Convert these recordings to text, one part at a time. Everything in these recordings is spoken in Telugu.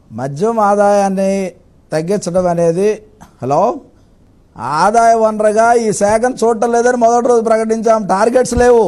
మద్యం ఆదాయాన్ని తగ్గించడం అనేది హలో ఆదాయ వనరుగా ఈ శాఖను చూడటం లేదని మొదటి రోజు ప్రకటించాం టార్గెట్స్ లేవు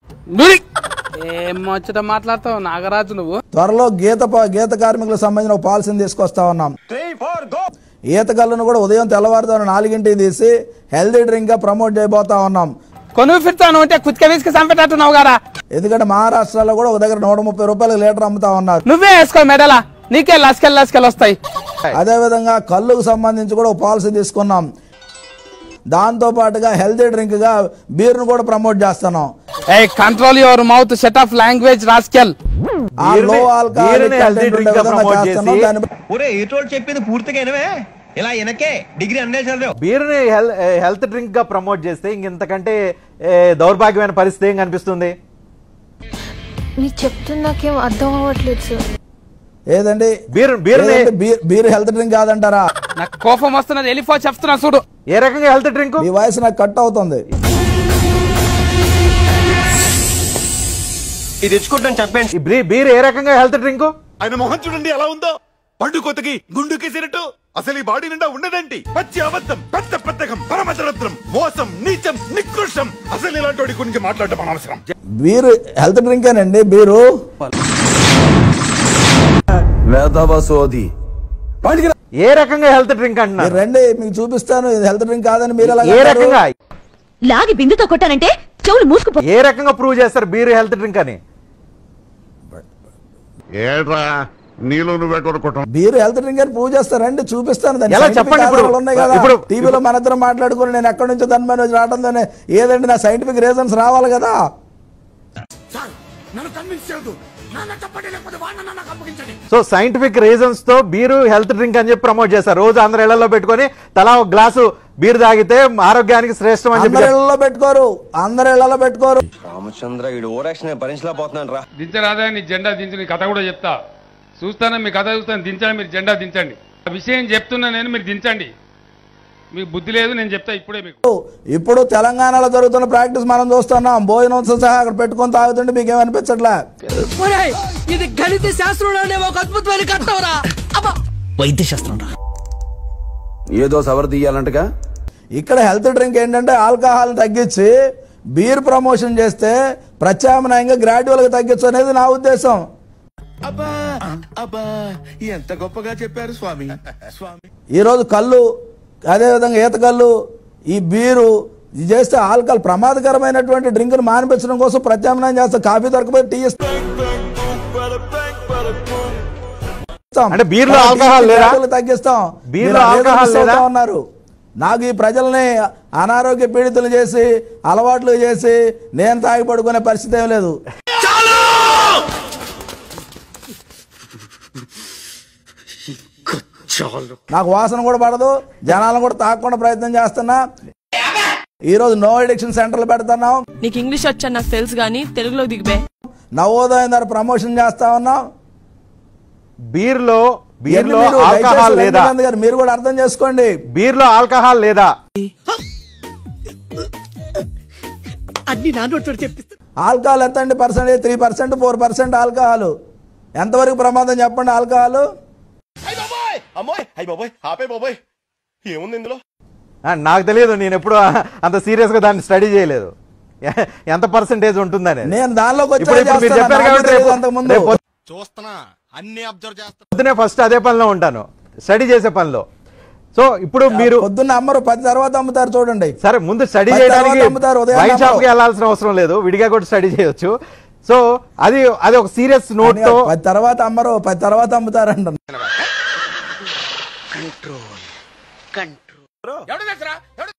ఏం ముచ్చట మాట్లాడతావు నాగరాజు నువ్వు త్వరలో గీత ప- గీత కార్మికులకు సంబంధించిన ఒక పాలసీని తీసుకొస్తా ఉన్నాం ఈత కళ్ళను కూడా ఉదయం తెల్లవారుతో నాలుగింటికి తీసి హెల్దీ డ్రింక్ గా ప్రమోట్ చేయబోతా ఉన్నాం కొనుగు ఫిర్తాను అంటే కుతిక వీసుకు చంపేటట్టున్నావు కదా ఎందుకంటే మహారాష్ట్రలో కూడా ఒక దగ్గర నూట ముప్పై రూపాయలకు లీటర్ అమ్ముతా ఉన్నారు నువ్వే వేసుకో మెడలా నీకే లస్కెల్ లస్కెల్ వస్తాయి అదే విధంగా కళ్ళుకు సంబంధించి కూడా ఒక పాలసీ తీసుకున్నాం దాంతో పాటుగా హెల్దీ డ్రింక్ గా బీర్ను కూడా ప్రమోట్ చేస్తున్నాం ఏ control your mouth set of language rascal ఆ బీర్ని- లో ఆల్కహాలిక్ బీర్ని healthy కంటెంట్ drink ఉండే గా విధంగా promote చేస్తున్నాం. చేసి- దాన్ని ఒరే ఏటోళ్ళు చెప్పింది పూర్తిగా వినవే ఇలా వెనకే డిగ్రీ అన్నే చదివావు బీర్ని హెల్ హెల్త్ డ్రింక్ గా ప్రమోట్ చేస్తే ఇంతకంటే దౌర్భాగ్యమైన పరిస్థితి ఏం కనిపిస్తుంది మీరు చెప్తున్నాకేం అర్థం అవ్వట్లేదు సార్ ఏదండి బీర్ బీర్ని ఏదండి? బీర్ బీర్ హెల్త్ డ్రింక్ కాదంటారా నాకు కోపం వస్తున్నది వెళ్ళిపో చెప్తున్నా చూడు ఏ రకంగా హెల్త్ డ్రింక్ మీ వాయిస్ నాకు కట్ అవుతుంది ఇది తెచ్చుకుంటాను చెప్పండి ఈ బ్రీ- బీర్ ఏ రకంగా హెల్త్ డ్రింక్ ఆయన మొహం చూడండి ఎలా ఉందో పండు కొత్తకి గుండు కేసినట్టు అసలు ఈ బాడీ నిండా ఉండదండి పచ్చి అబద్ధం పెద్ద పెద్దగం పరమదరద్రం మోసం నీచం నికృష్టం అసలు ఇలాంటి వాడి గురించి మాట్లాడటం అనవసరం బీర్ హెల్త్ డ్రింకేనండి బీరు వేదవసోది ఏ రకంగా హెల్త్ డ్రింక్ మీరు అంటున్నారు రండి మీకు చూపిస్తాను ఇది హెల్త్ డ్రింక్ కాదని మీరు ఎలా ఏ అంటారు? రకంగా లాగి బిందుతో కొట్టానంటే చెవులు మూసుకుపో ఏ రకంగా ప్రూవ్ చేస్తారు బీర్ హెల్త్ డ్రింక్ అని ఏడ్రా నీలో నువ్వే కొడుకోవటం బీర్ హెల్త్ డ్రింక్ అని ప్రూవ్ చేస్తారండి చూపిస్తాను దాని ఎలా scientific చెప్పండి ఇప్పుడు? ఆధారాలు ఉన్నాయి కదా ఇప్పుడు- టీవీలో మన ఇద్దరం మాట్లాడుకుని నేను ఎక్కడి నుంచో దాని మీద వచ్చి రావడంతోనే ఏదండి నా సైంటిఫిక్ రీజన్స్ రావాలి కదా నన్ను కన్విన్స్ చేయదు నాన్న చెప్పండి లేకపోతే వాడిని నాకు అప్పగించండి సో సైంటిఫిక్ రీజన్స్ తో బీరు హెల్త్ డ్రింక్ అని చెప్పి ప్రమోట్ చేస్తారు రోజు అందరు ఇళ్లలో పెట్టుకొని తలా ఒక గ్లాసు బీర్ తాగితే ఆరోగ్యానికి శ్రేష్టం అని చెప్పి అందరి ఇళ్లలో పెట్టుకోరు అందరి ఇళ్లలో పెట్టుకోరు రామచంద్ర ఈడు ఓరాక్షన్ భరించలేకపోతున్నాను రా దించరాదా నీ జెండా దించు నీ కథ కూడా చెప్తా చూస్తాను మీ కథ చూస్తాను దించండి మీరు జెండా దించండి ఆ విషయం చెప్తున్నా నేను మీరు దించండి మీకు బుద్ధి లేదు నేను చెప్తా ఇప్పుడే మీకు ఇప్పుడు తెలంగాణలో జరుగుతున్న ప్రాక్టీస్ మనం చూస్తున్నాం భోజనం సహా అక్కడ పెట్టుకొని తాగుతుంటే మీకు ఏమనిపించట్లే ఇది గణిత శాస్త్రంలోనే ఒక అద్భుతమైన కట్టవరా ఏదో సవర్ తీయాలంటగా ఇక్కడ హెల్త్ డ్రింక్ ఏంటంటే ఆల్కహాల్ తగ్గించి బీర్ ప్రమోషన్ చేస్తే ప్రత్యామ్నాయంగా గ్రాడ్యువల్ గా తగ్గించు అనేది నా ఉద్దేశం అబ్బా అబ్బా ఎంత గొప్పగా చెప్పారు స్వామి స్వామి ఈ రోజు కళ్ళు అదేవిధంగా ఈత కళ్ళు ఈ బీరు ఇది చేస్తే ఆల్కహాల్ ప్రమాదకరమైనటువంటి డ్రింక్ మానిపించడం కోసం ప్రత్యామ్నాయం చేస్తాం కాఫీ దొరకపోతే టీ ఇస్తాం అంటే బీర్లో ఆల్కహాల్ లేదా? గ్రాడ్యువల్ తగ్గిస్తాం బీర్లో మీరు అదే ఆల్కహాల్ మిస్ అవుతా లేదా? ఉన్నారు నాకు ఈ ప్రజల్ని అనారోగ్య పీడితులు చేసి అలవాట్లు చేసి నేను తాగి పడుకునే పరిస్థితి ఏం లేదు నాకు వాసన కూడా పడదు జనాలను కూడా తాగకుండా ప్రయత్నం చేస్తున్నా ఈ రోజు నో అడిక్షన్ సెంటర్లు పెడుతున్నాం నీకు ఇంగ్లీష్ వచ్చా నాకు తెలుసు కానీ తెలుగులో దిగిపోయి నవోదయం ద్వారా ప్రమోషన్ చేస్తా ఉన్నాం బీర్ లో బీర్ ఇవన్నీ లో మీరు ఆల్కహాల్ దయచేసి లేదా రజనీకాంత్ గారు మీరు కూడా అర్థం చేసుకోండి బీర్ లో ఆల్కహాల్ లేదా ఆల్కహాల్ ఎంత అండి percentage three percent four percent alcohol ఎంతవరకు ప్రమాదం చెప్పండి ఆల్కహాల్ అమ్మోయ్ అయ్యి బాబోయ్ ఆపే బాబోయ్ ఏముంది ఇందులో ఆ, నాకు తెలియదు నేను ఎప్పుడు అంత సీరియస్ గా దాన్ని స్టడీ చేయలేదు ఎ- ఎంత పర్సెంటేజ్ ఉంటుందని నేను దానిలోకి వచ్చి ఇప్పుడు ఇప్పుడు మీరు చేస్తాను. చెప్పారు నాకు కాబట్టి తెలియదు రేపు అంతకుముందు. రేపు చూస్తున్నా అన్ని అబ్జర్వ్ చేస్తా పొద్దునే ఫస్ట్ అదే పనిలో ఉంటాను స్టడీ చేసే పనిలో సో ఇప్పుడు మీరు పొద్దున్న అమ్మరు పది తర్వాత అమ్ముతారు చూడండి సరే ముందు స్టడీ పది చేయడానికి తర్వాత అమ్ముతారు, ఉదయం వైన్ షాప్ అమ్మరు. కి వెళ్ళాల్సిన అవసరం లేదు విడిగా కూడా స్టడీ చేయొచ్చు సో అది అది ఒక సీరియస్ నోట్ తో పది తర్వాత అమ్మరు పది తర్వాత అమ్ముతారంట ఎవడు తెలుసురా? ఎవడు